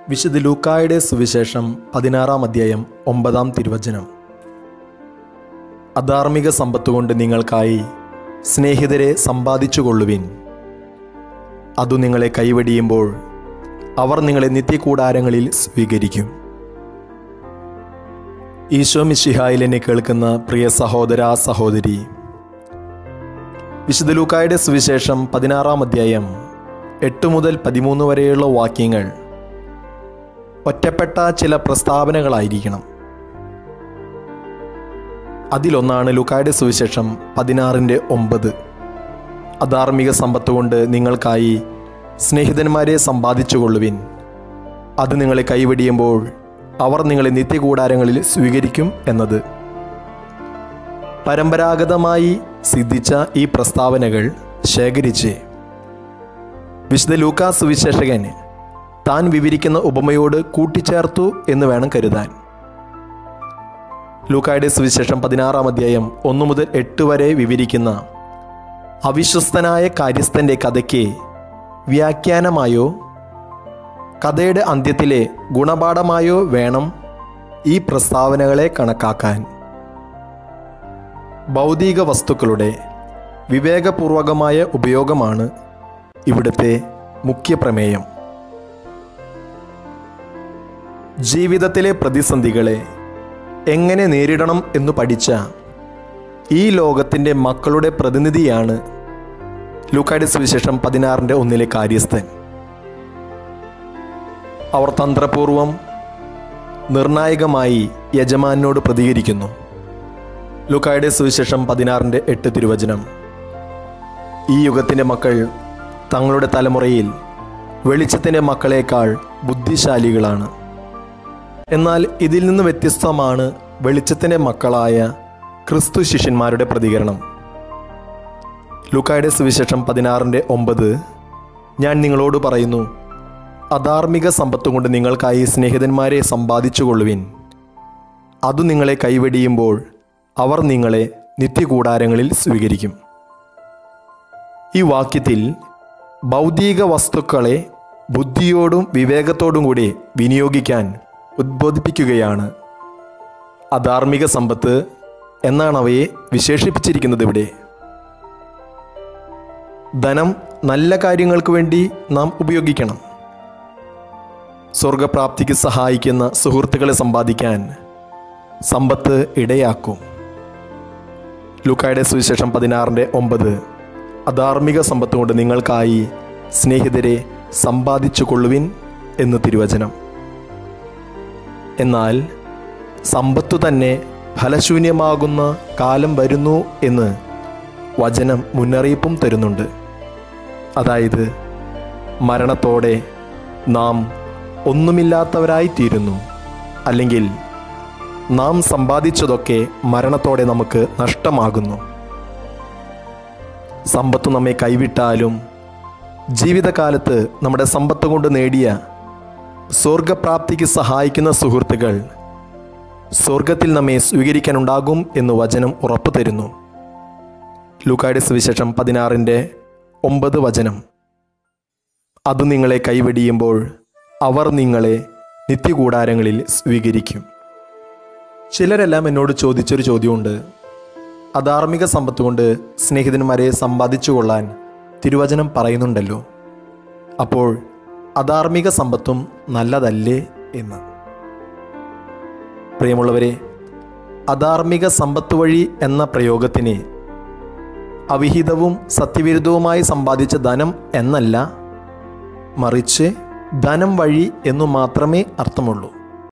വിശുദ്ധ ലൂക്കായുടെ സുവിശേഷം പതിനാറാം അധ്യായം ഒമ്പതാം തിരുവചനം അധാർമിക സമ്പത്തുകൊണ്ട് നിങ്ങൾക്കായി സ്നേഹിതരെ സമ്പാദിച്ചുകൊള്ളുവിൻ അതു നിങ്ങളെ കൈവടിയുമ്പോൾ അവർ നിങ്ങളെ നിത്യകൂടാരങ്ങളിൽ സ്വീകരിക്കും ഈശോ മിശിഹായിൽ എന്നെ കേൾക്കുന്ന പ്രിയ സഹോദര സഹോദരി വിശുദ്ധ ലൂക്കായുടെ സുവിശേഷം പതിനാറാം അധ്യായം എട്ട് മുതൽ പതിമൂന്ന് വരെയുള്ള വാക്യങ്ങൾ ഒറ്റപ്പെട്ട ചില പ്രസ്താവനകളായിരിക്കണം അതിലൊന്നാണ് ലൂക്കായുടെ സുവിശേഷം പതിനാറിൻ്റെ ഒമ്പത് അധാർമിക സമ്പത്ത് കൊണ്ട് നിങ്ങൾക്കായി സ്നേഹിതന്മാരെ സമ്പാദിച്ചുകൊള്ളുവിൻ അത് നിങ്ങളെ കൈവടിയുമ്പോൾ അവർ നിങ്ങളെ നിത്യകൂടാരങ്ങളിൽ സ്വീകരിക്കും എന്നത് പരമ്പരാഗതമായി സിദ്ധിച്ച ഈ പ്രസ്താവനകൾ ശേഖരിച്ച് വിശുദ്ധ ലൂക്കാ സുവിശേഷകൻ താൻ വിവരിക്കുന്ന ഉപമയോട് കൂട്ടിച്ചേർത്തു എന്ന് വേണം കരുതാൻ ലൂക്കായുടെ സുവിശേഷം പതിനാറാം അധ്യായം ഒന്നു മുതൽ എട്ട് വരെ വിവരിക്കുന്ന അവിശ്വസ്തനായ കാര്യസ്ഥൻ്റെ കഥയ്ക്ക് വ്യാഖ്യാനമായോ കഥയുടെ അന്ത്യത്തിലെ ഗുണപാഠമായോ വേണം ഈ പ്രസ്താവനകളെ കണക്കാക്കാൻ ഭൗതിക വസ്തുക്കളുടെ വിവേകപൂർവകമായ ഉപയോഗമാണ് ഇവിടുത്തെ മുഖ്യ പ്രമേയം ജീവിതത്തിലെ പ്രതിസന്ധികളെ എങ്ങനെ നേരിടണം എന്ന് പഠിച്ച ഈ ലോകത്തിൻ്റെ മക്കളുടെ പ്രതിനിധിയാണ് ലൂക്കായുടെ സുവിശേഷം പതിനാറിൻ്റെ ഒന്നിലെ കാര്യസ്ഥൻ അവർ തന്ത്രപൂർവം നിർണായകമായി യജമാനോട് പ്രതികരിക്കുന്നു ലൂക്കായുടെ സുവിശേഷം പതിനാറിൻ്റെ എട്ട് തിരുവചനം ഈ യുഗത്തിൻ്റെ മക്കൾ തങ്ങളുടെ തലമുറയിൽ വെളിച്ചത്തിൻ്റെ മക്കളേക്കാൾ ബുദ്ധിശാലികളാണ് എന്നാൽ ഇതിൽ നിന്ന് വ്യത്യസ്തമാണ് വെളിച്ചത്തിൻ്റെ മക്കളായ ക്രിസ്തു ശിഷ്യന്മാരുടെ പ്രതികരണം ലൂക്കായുടെ സുവിശേഷം പതിനാറിൻ്റെ ഒമ്പത് ഞാൻ നിങ്ങളോട് പറയുന്നു അധാർമിക സമ്പത്ത് കൊണ്ട് നിങ്ങൾക്കായി സ്നേഹിതന്മാരെ സമ്പാദിച്ചുകൊള്ളുവിൻ അതു നിങ്ങളെ കൈവെടിയുമ്പോൾ അവർ നിങ്ങളെ നിത്യകൂടാരങ്ങളിൽ സ്വീകരിക്കും ഈ വാക്യത്തിൽ ഭൗതിക വസ്തുക്കളെ ബുദ്ധിയോടും വിവേകത്തോടും കൂടി വിനിയോഗിക്കാൻ ഉദ്ബോധിപ്പിക്കുകയാണ് അധാർമിക സമ്പത്ത് എന്നാണ് അവയെ വിശേഷിപ്പിച്ചിരിക്കുന്നത് ഇവിടെ ധനം നല്ല കാര്യങ്ങൾക്ക് വേണ്ടി നാം ഉപയോഗിക്കണം സ്വർഗപ്രാപ്തിക്ക് സഹായിക്കുന്ന സുഹൃത്തുക്കളെ സമ്പാദിക്കാൻ സമ്പത്ത് ഇടയാക്കും ലൂക്കായുടെ സുവിശേഷം പതിനാറിൻ്റെ ഒമ്പത് അധാർമിക സമ്പത്ത് കൊണ്ട് നിങ്ങൾക്കായി സ്നേഹിതരെ സമ്പാദിച്ചു കൊള്ളുവിൻ എന്ന് തിരുവചനം എന്നാൽ സമ്പത്തു തന്നെ ഫലശൂന്യമാകുന്ന കാലം വരുന്നു എന്ന് വചനം മുന്നറിയിപ്പും തരുന്നുണ്ട് അതായത് മരണത്തോടെ നാം ഒന്നുമില്ലാത്തവരായി തീരുന്നു അല്ലെങ്കിൽ നാം സമ്പാദിച്ചതൊക്കെ മരണത്തോടെ നമുക്ക് നഷ്ടമാകുന്നു സമ്പത്ത് നമ്മെ കൈവിട്ടാലും ജീവിതകാലത്ത് നമ്മുടെ സമ്പത്ത് കൊണ്ട് നേടിയ സ്വർഗപ്രാപ്തിക്ക് സഹായിക്കുന്ന സുഹൃത്തുക്കൾ സ്വർഗത്തിൽ നമ്മെ സ്വീകരിക്കാനുണ്ടാകും എന്ന് വചനം ഉറപ്പു തരുന്നു ലൂക്കായുടെ സുവിശേഷം പതിനാറിൻ്റെ ഒമ്പത് വചനം അത് നിങ്ങളെ കൈവെടിയുമ്പോൾ അവർ നിങ്ങളെ നിത്യകൂടാരങ്ങളിൽ സ്വീകരിക്കും ചിലരെല്ലാം എന്നോട് ചോദിച്ചൊരു ചോദ്യമുണ്ട് അധാർമിക സമ്പത്ത് കൊണ്ട് സ്നേഹിതന്മാരെ സമ്പാദിച്ചു കൊള്ളാൻ തിരുവചനം പറയുന്നുണ്ടല്ലോ അപ്പോൾ അധാർമിക സമ്പത്തും നല്ലതല്ലേ എന്ന് പ്രിയമുള്ളവരെ അധാർമിക സമ്പത്ത് വഴി എന്ന പ്രയോഗത്തിന് അവിഹിതവും സത്യവിരുദ്ധവുമായി സമ്പാദിച്ച ധനം എന്നല്ല മറിച്ച് ധനം വഴി എന്നു മാത്രമേ അർത്ഥമുള്ളൂ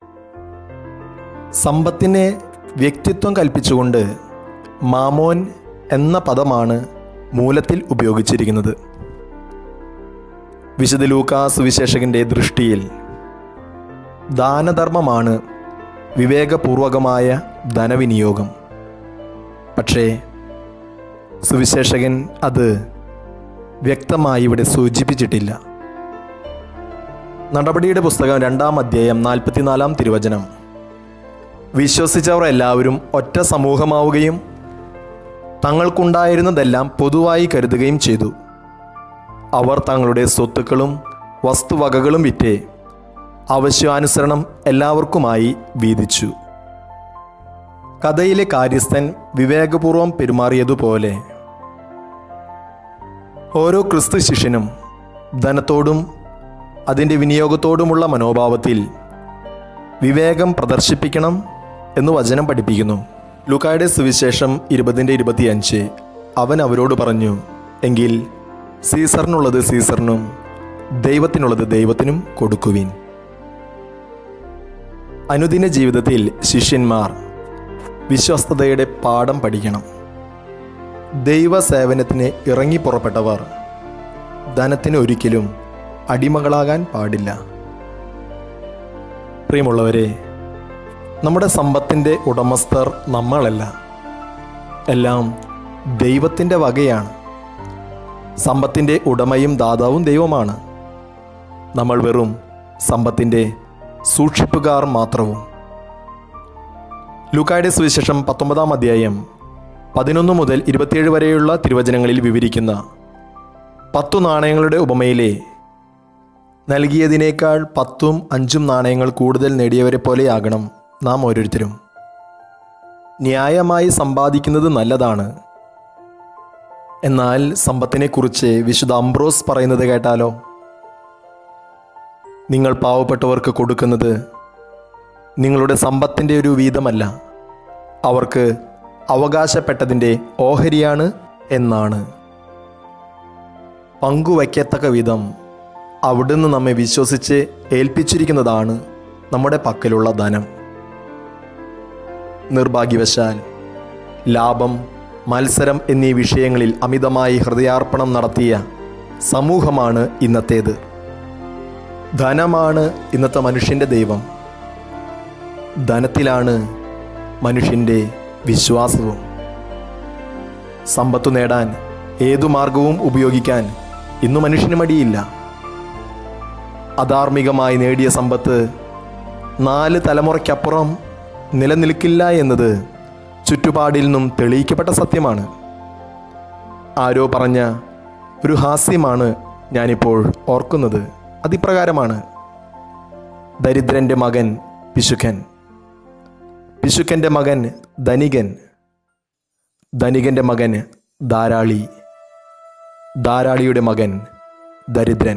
സമ്പത്തിനെ വ്യക്തിത്വം കൽപ്പിച്ചുകൊണ്ട് മാമോൻ എന്ന പദമാണ് മൂലത്തിൽ ഉപയോഗിച്ചിരിക്കുന്നത് വിശുദ്ധ ലൂക്കാ സുവിശേഷകന്റെ ദൃഷ്ടിയിൽ ദാനധർമ്മമാണ് വിവേകപൂർവകമായ ധനവിനിയോഗം പക്ഷേ സുവിശേഷകൻ അത് വ്യക്തമായി ഇവിടെ സൂചിപ്പിച്ചിട്ടില്ല നടപടിയുടെ പുസ്തകം രണ്ടാം അധ്യായം നാൽപ്പത്തിനാലാം തിരുവചനം വിശ്വസിച്ചവർ എല്ലാവരും ഒറ്റ സമൂഹമാവുകയും തങ്ങൾക്കുണ്ടായിരുന്നതെല്ലാം പൊതുവായി കരുതുകയും ചെയ്തു അവർ തങ്ങളുടെ സ്വത്തുക്കളും വസ്തുവകകളും വിറ്റ് ആവശ്യാനുസരണം എല്ലാവർക്കുമായി വീതിച്ചു കഥയിലെ കാര്യസ്ഥൻ വിവേകപൂർവം പെരുമാറിയതുപോലെ ഓരോ ക്രിസ്തു ശിഷ്യനും ധനത്തോടും അതിൻ്റെ വിനിയോഗത്തോടുമുള്ള മനോഭാവത്തിൽ വിവേകം പ്രദർശിപ്പിക്കണം എന്ന് വചനം പഠിപ്പിക്കുന്നു ലുക്കായുടെ സുവിശേഷം ഇരുപതിൻ്റെ ഇരുപത്തിയഞ്ച് അവൻ അവരോട് പറഞ്ഞു എങ്കിൽ സീസറിനുള്ളത് സീസറിനും ദൈവത്തിനുള്ളത് ദൈവത്തിനും കൊടുക്കുവിൻ അനുദിന ജീവിതത്തിൽ ശിഷ്യന്മാർ വിശ്വസ്തതയുടെ പാഠം പഠിക്കണം ദൈവസേവനത്തിന് ഇറങ്ങി പുറപ്പെട്ടവർ ധനത്തിന് ഒരിക്കലും അടിമകളാകാൻ പാടില്ല പ്രിയമുള്ളവരെ നമ്മുടെ സമ്പത്തിൻ്റെ ഉടമസ്ഥർ നമ്മളല്ല എല്ലാം ദൈവത്തിൻ്റെ വകയാണ് സമ്പത്തിൻ്റെ ഉടമയും ദാതാവും ദൈവമാണ് നമ്മൾ വെറും സമ്പത്തിൻ്റെ സൂക്ഷിപ്പുകാർ മാത്രവും ലൂക്കായുടെ സുവിശേഷം പത്തൊമ്പതാം അധ്യായം പതിനൊന്ന് മുതൽ ഇരുപത്തിയേഴ് വരെയുള്ള തിരുവചനങ്ങളിൽ വിവരിക്കുന്ന പത്തു നാണയങ്ങളുടെ ഉപമയിലെ നൽകിയതിനേക്കാൾ പത്തും അഞ്ചും നാണയങ്ങൾ കൂടുതൽ നേടിയവരെ പോലെയാകണം നാം ഓരോരുത്തരും ന്യായമായി സമ്പാദിക്കുന്നത് നല്ലതാണ് എന്നാൽ സമ്പത്തിനെക്കുറിച്ച് വിശുദ്ധ അംബ്രോസ് പറയുന്നത് കേട്ടാലോ നിങ്ങൾ പാവപ്പെട്ടവർക്ക് കൊടുക്കുന്നത് നിങ്ങളുടെ സമ്പത്തിൻ്റെ ഒരു വീതമല്ല അവർക്ക് അവകാശപ്പെട്ടതിൻ്റെ ഓഹരിയാണ് എന്നാണ് പങ്കുവയ്ക്കത്തക്ക വിധം അവിടുന്ന് നമ്മെ വിശ്വസിച്ച് ഏൽപ്പിച്ചിരിക്കുന്നതാണ് നമ്മുടെ പക്കലുള്ള ധനം നിർഭാഗ്യവശാൽ ലാഭം മത്സരം എന്നീ വിഷയങ്ങളിൽ അമിതമായി ഹൃദയാർപ്പണം നടത്തിയ സമൂഹമാണ് ഇന്നത്തേത് ധനമാണ് ഇന്നത്തെ മനുഷ്യൻ്റെ ദൈവം ധനത്തിലാണ് മനുഷ്യൻ്റെ വിശ്വാസവും സമ്പത്തു നേടാൻ ഏതു മാർഗവും ഉപയോഗിക്കാൻ ഇന്നു മനുഷ്യന് മടിയില്ല അധാർമികമായി നേടിയ സമ്പത്ത് നാല് തലമുറയ്ക്കപ്പുറം നിലനിൽക്കില്ല എന്നത് ചുറ്റുപാടിൽ നിന്നും തെളിയിക്കപ്പെട്ട സത്യമാണ് ആരോ പറഞ്ഞ ഒരു ഹാസ്യമാണ് ഞാനിപ്പോൾ ഓർക്കുന്നത് അതിപ്രകാരമാണ് ദരിദ്രൻ്റെ മകൻ പിശുക്കൻ പിശുക്കൻ്റെ മകൻ ധനികൻ ധനികൻ്റെ മകൻ ധാരാളി ധാരാളിയുടെ മകൻ ദരിദ്രൻ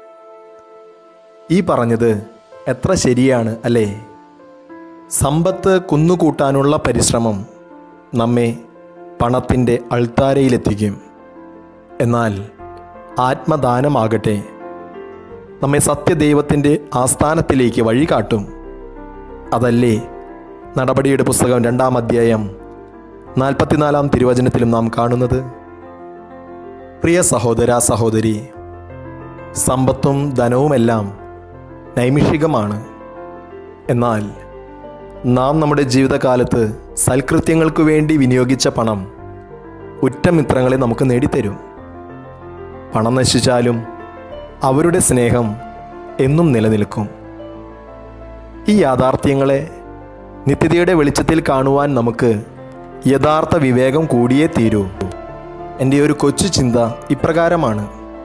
ഈ പറഞ്ഞത് എത്ര ശരിയാണ് അല്ലേ സമ്പത്ത് കുന്നുകൂട്ടാനുള്ള പരിശ്രമം നമ്മെ പണത്തിൻ്റെ അൾത്താരയിലെത്തിക്കും എന്നാൽ ആത്മദാനമാകട്ടെ നമ്മെ സത്യദൈവത്തിൻ്റെ ആസ്ഥാനത്തിലേക്ക് വഴി കാട്ടും അതല്ലേ നടപടിയുടെ പുസ്തകം രണ്ടാം അധ്യായം നാൽപ്പത്തിനാലാം തിരുവചനത്തിലും നാം കാണുന്നത് പ്രിയ സഹോദര സഹോദരി സമ്പത്തും ധനവുമെല്ലാം നൈമിഷികമാണ് എന്നാൽ നാം നമ്മുടെ ജീവിതകാലത്ത് സൽകൃത്യങ്ങൾക്ക് വേണ്ടി വിനിയോഗിച്ച പണം ഉറ്റമിത്രങ്ങളെ നമുക്ക് നേടിത്തരും പണം നശിച്ചാലും അവരുടെ സ്നേഹം എന്നും നിലനിൽക്കും ഈ യാഥാർത്ഥ്യങ്ങളെ നിത്യതയുടെ വെളിച്ചത്തിൽ കാണുവാൻ നമുക്ക് യഥാർത്ഥ വിവേകം കൂടിയേ തീരൂ എൻ്റെ ഒരു കൊച്ചു ചിന്ത ഇപ്രകാരമാണ്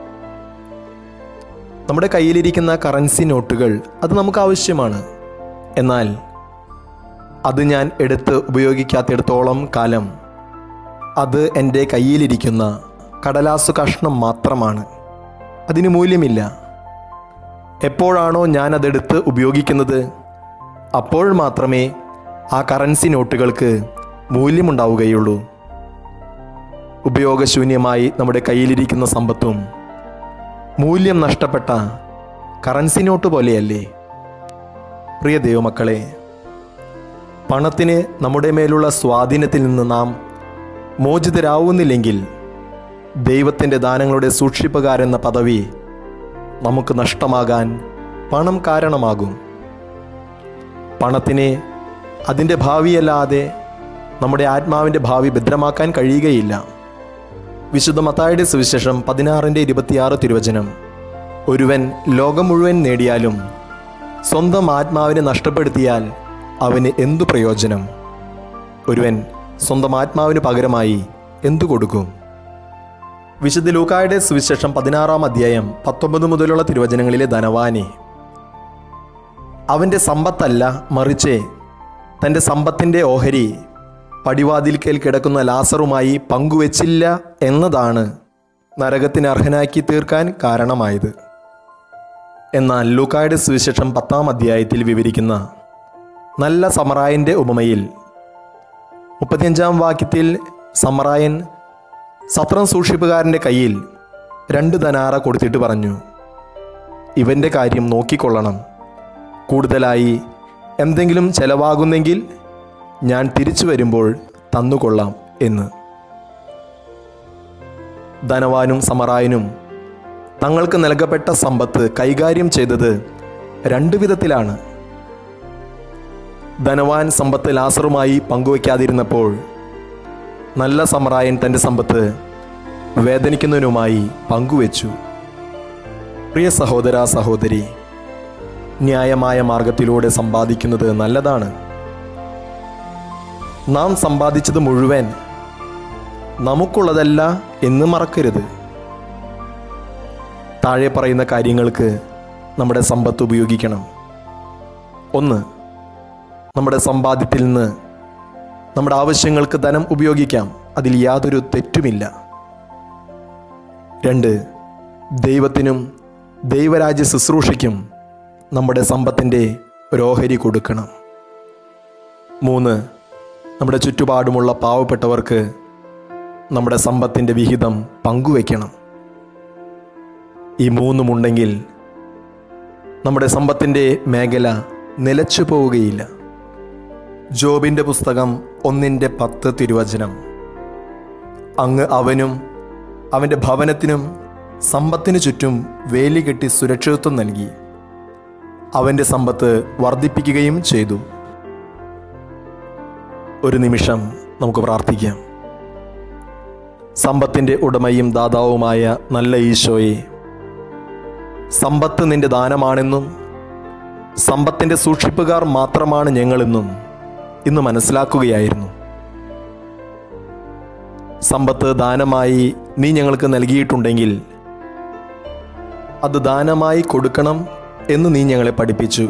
നമ്മുടെ കയ്യിലിരിക്കുന്ന കറൻസി നോട്ടുകൾ അത് നമുക്ക് ആവശ്യമാണ് എന്നാൽ അത് ഞാൻ എടുത്ത് ഉപയോഗിക്കാത്തിടത്തോളം കാലം അത് എൻ്റെ കയ്യിലിരിക്കുന്ന കടലാസു കഷ്ണം മാത്രമാണ് അതിന് മൂല്യമില്ല എപ്പോഴാണോ ഞാൻ അതെടുത്ത് ഉപയോഗിക്കുന്നത് അപ്പോൾ മാത്രമേ ആ കറൻസി നോട്ടുകൾക്ക് മൂല്യമുണ്ടാവുകയുള്ളൂ ഉപയോഗശൂന്യമായി നമ്മുടെ കയ്യിലിരിക്കുന്ന സമ്പത്തും മൂല്യം നഷ്ടപ്പെട്ട കറൻസി നോട്ട് പോലെയല്ലേ പ്രിയ ദൈവമക്കളെ പണത്തിന് നമ്മുടെ മേലുള്ള സ്വാധീനത്തിൽ നിന്ന് നാം മോചിതരാവുന്നില്ലെങ്കിൽ ദൈവത്തിൻ്റെ ദാനങ്ങളുടെ സൂക്ഷിപ്പുകാരെന്ന പദവി നമുക്ക് നഷ്ടമാകാൻ പണം കാരണമാകും പണത്തിന് അതിൻ്റെ ഭാവിയല്ലാതെ നമ്മുടെ ആത്മാവിൻ്റെ ഭാവി ഭദ്രമാക്കാൻ കഴിയുകയില്ല വിശുദ്ധ മത്തായുടെ സുവിശേഷം പതിനാറിൻ്റെ ഇരുപത്തിയാറ് തിരുവചനം ഒരുവൻ ലോകം മുഴുവൻ നേടിയാലും സ്വന്തം ആത്മാവിനെ നഷ്ടപ്പെടുത്തിയാൽ അവന് എന്തു പ്രയോജനം ഒരുവൻ സ്വന്തം ആത്മാവിന് പകരമായി എന്തു കൊടുക്കും വിശുദ്ധ ലൂക്കായുടെ സുവിശേഷം പതിനാറാം അധ്യായം പത്തൊമ്പത് മുതലുള്ള തിരുവചനങ്ങളിലെ ധനവാനെ അവൻ്റെ സമ്പത്തല്ല മറിച്ച് തൻ്റെ സമ്പത്തിൻ്റെ ഓഹരി പടിവാതിൽക്കൽ കിടക്കുന്ന ലാസറുമായി പങ്കുവച്ചില്ല എന്നതാണ് നരകത്തിന് അർഹനാക്കി തീർക്കാൻ കാരണമായത് എന്നാൽ ലൂക്കായുടെ സുവിശേഷം പത്താം അധ്യായത്തിൽ വിവരിക്കുന്ന നല്ല സമറായൻ്റെ ഉപമയിൽ മുപ്പത്തിയഞ്ചാം വാക്യത്തിൽ സമറായൻ സത്രം സൂക്ഷിപ്പുകാരൻ്റെ കയ്യിൽ രണ്ട് ധനാറ കൊടുത്തിട്ട് പറഞ്ഞു ഇവൻ്റെ കാര്യം നോക്കിക്കൊള്ളണം കൂടുതലായി എന്തെങ്കിലും ചെലവാകുന്നെങ്കിൽ ഞാൻ തിരിച്ചു വരുമ്പോൾ തന്നുകൊള്ളാം എന്ന് ധനവാനും സമറായനും തങ്ങൾക്ക് നൽകപ്പെട്ട സമ്പത്ത് കൈകാര്യം ചെയ്തത് രണ്ടു വിധത്തിലാണ് ധനവാൻ സമ്പത്ത് ലാസറുമായി പങ്കുവയ്ക്കാതിരുന്നപ്പോൾ നല്ല സമറായൻ തൻ്റെ സമ്പത്ത് വേദനിക്കുന്നതിനുമായി പങ്കുവച്ചു പ്രിയ സഹോദര സഹോദരി ന്യായമായ മാർഗത്തിലൂടെ സമ്പാദിക്കുന്നത് നല്ലതാണ് നാം സമ്പാദിച്ചത് മുഴുവൻ നമുക്കുള്ളതല്ല എന്ന് മറക്കരുത് താഴെ പറയുന്ന കാര്യങ്ങൾക്ക് നമ്മുടെ സമ്പത്ത് ഉപയോഗിക്കണം ഒന്ന് നമ്മുടെ സമ്പാദ്യത്തിൽ നിന്ന് നമ്മുടെ ആവശ്യങ്ങൾക്ക് ധനം ഉപയോഗിക്കാം അതിൽ യാതൊരു തെറ്റുമില്ല രണ്ട് ദൈവത്തിനും ദൈവരാജ്യ ശുശ്രൂഷയ്ക്കും നമ്മുടെ സമ്പത്തിൻ്റെ ഒരു ഓഹരി കൊടുക്കണം മൂന്ന് നമ്മുടെ ചുറ്റുപാടുമുള്ള പാവപ്പെട്ടവർക്ക് നമ്മുടെ സമ്പത്തിൻ്റെ വിഹിതം പങ്കുവയ്ക്കണം ഈ മൂന്നുമുണ്ടെങ്കിൽ നമ്മുടെ സമ്പത്തിൻ്റെ മേഖല നിലച്ചു പോവുകയില്ല ജോബിൻ്റെ പുസ്തകം ഒന്നിൻ്റെ പത്ത് തിരുവചനം അങ്ങ് അവനും അവൻ്റെ ഭവനത്തിനും സമ്പത്തിനു ചുറ്റും വേലി കെട്ടി സുരക്ഷിതത്വം നൽകി അവൻ്റെ സമ്പത്ത് വർദ്ധിപ്പിക്കുകയും ചെയ്തു ഒരു നിമിഷം നമുക്ക് പ്രാർത്ഥിക്കാം സമ്പത്തിൻ്റെ ഉടമയും ദാതാവുമായ നല്ല ഈശോയെ സമ്പത്ത് നിന്റെ ദാനമാണെന്നും സമ്പത്തിൻ്റെ സൂക്ഷിപ്പുകാർ മാത്രമാണ് ഞങ്ങളെന്നും ഇന്ന് മനസ്സിലാക്കുകയായിരുന്നു സമ്പത്ത് ദാനമായി നീ ഞങ്ങൾക്ക് നൽകിയിട്ടുണ്ടെങ്കിൽ അത് ദാനമായി കൊടുക്കണം എന്ന് നീ ഞങ്ങളെ പഠിപ്പിച്ചു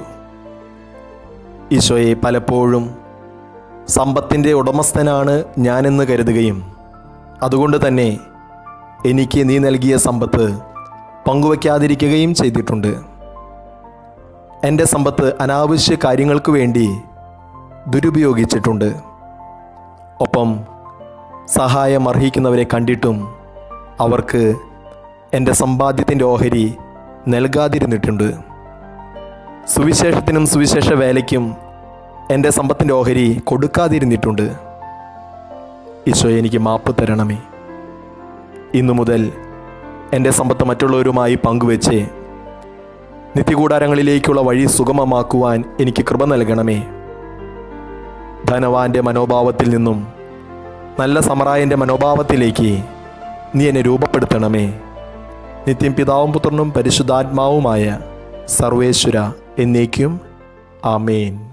ഈശോയെ പലപ്പോഴും സമ്പത്തിൻ്റെ ഉടമസ്ഥനാണ് ഞാനെന്ന് കരുതുകയും അതുകൊണ്ട് തന്നെ എനിക്ക് നീ നൽകിയ സമ്പത്ത് പങ്കുവയ്ക്കാതിരിക്കുകയും ചെയ്തിട്ടുണ്ട് എൻ്റെ സമ്പത്ത് അനാവശ്യ കാര്യങ്ങൾക്ക് വേണ്ടി ദുരുപയോഗിച്ചിട്ടുണ്ട് ഒപ്പം സഹായം അർഹിക്കുന്നവരെ കണ്ടിട്ടും അവർക്ക് എൻ്റെ സമ്പാദ്യത്തിൻ്റെ ഓഹരി നൽകാതിരുന്നിട്ടുണ്ട് സുവിശേഷത്തിനും സുവിശേഷ വേലയ്ക്കും എൻ്റെ സമ്പത്തിൻ്റെ ഓഹരി കൊടുക്കാതിരുന്നിട്ടുണ്ട് ഈശോ എനിക്ക് മാപ്പ് തരണമേ ഇന്നു മുതൽ എൻ്റെ സമ്പത്ത് മറ്റുള്ളവരുമായി പങ്കുവെച്ച് നിത്യകൂടാരങ്ങളിലേക്കുള്ള വഴി സുഗമമാക്കുവാൻ എനിക്ക് കൃപ നൽകണമേ ധനവാന്റെ മനോഭാവത്തിൽ നിന്നും നല്ല സമറായൻ്റെ മനോഭാവത്തിലേക്ക് നീ എന്നെ രൂപപ്പെടുത്തണമേ നിത്യം പിതാവും പുത്രനും പരിശുദ്ധാത്മാവുമായ സർവേശ്വര എന്നേക്കും ആമേൻ